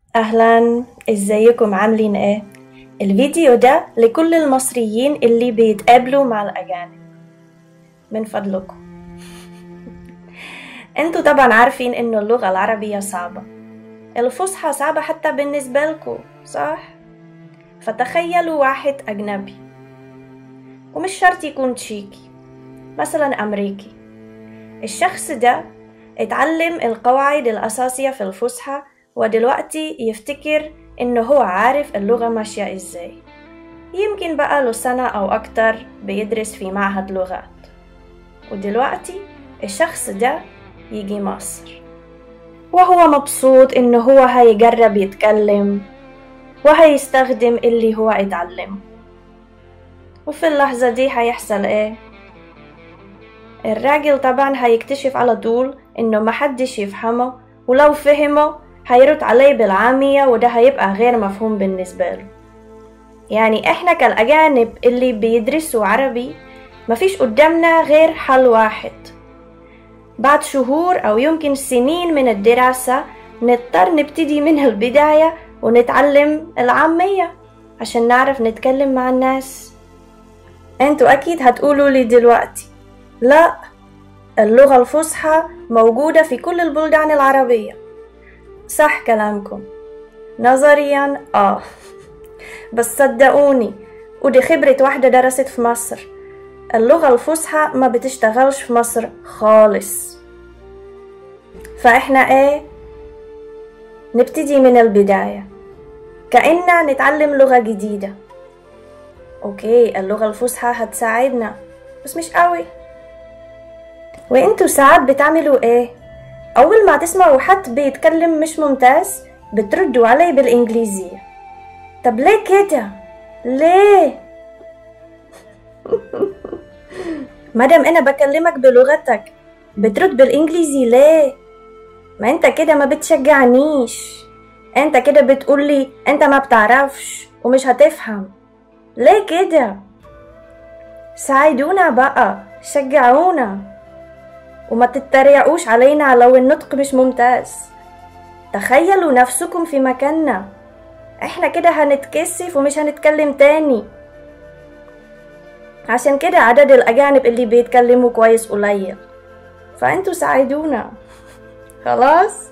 أهلا ازيكم عاملين ايه؟ الفيديو ده لكل المصريين اللي بيتقابلوا مع الأجانب من فضلكم انتوا طبعا عارفين انه اللغة العربية صعبة الفصحى صعبة حتى بالنسبة لكم صح؟ فتخيلوا واحد أجنبي ومش شرط يكون تشيكي مثلا أمريكي الشخص ده اتعلم القواعد الأساسية في الفصحى ودلوقتي يفتكر إنه هو عارف اللغة ماشية إزاي يمكن بقى له سنة أو أكتر بيدرس في معهد لغات ودلوقتي الشخص ده يجي مصر وهو مبسوط إنه هو هيجرب يتكلم وهيستخدم اللي هو اتعلمه وفي اللحظة دي هيحصل إيه؟ الراجل طبعا هيكتشف على طول إنه محدش يفهمه ولو فهمه هيرد عليه بالعامية وده هيبقى غير مفهوم بالنسبة له يعني إحنا كالأجانب اللي بيدرسوا عربي مفيش قدامنا غير حل واحد بعد شهور أو يمكن سنين من الدراسة نضطر نبتدي من البداية ونتعلم العامية عشان نعرف نتكلم مع الناس انتوا أكيد هتقولوا لي دلوقتي لا اللغة الفصحى موجودة في كل البلدان العربية صح كلامكم نظريا آه بس صدقوني ودي خبرة واحدة درست في مصر اللغة الفصحى ما بتشتغلش في مصر خالص فإحنا إيه نبتدي من البداية كأننا نتعلم لغة جديدة أوكي اللغة الفصحى هتساعدنا بس مش قوي وانتوا ساعات بتعملوا ايه اول ما تسمعوا حد بيتكلم مش ممتاز بتردوا عليه بالانجليزية طب ليه كده ليه مادام انا بكلمك بلغتك بترد بالانجليزي ليه ما انت كده ما بتشجعنيش انت كده بتقولي انت ما بتعرفش ومش هتفهم ليه كده ساعدونا بقى شجعونا وما تتريقوش علينا لو النطق مش ممتاز تخيلوا نفسكم في مكاننا احنا كده هنتكسف ومش هنتكلم تاني عشان كده عدد الأجانب اللي بيتكلموا كويس قليل فانتوا ساعدونا خلاص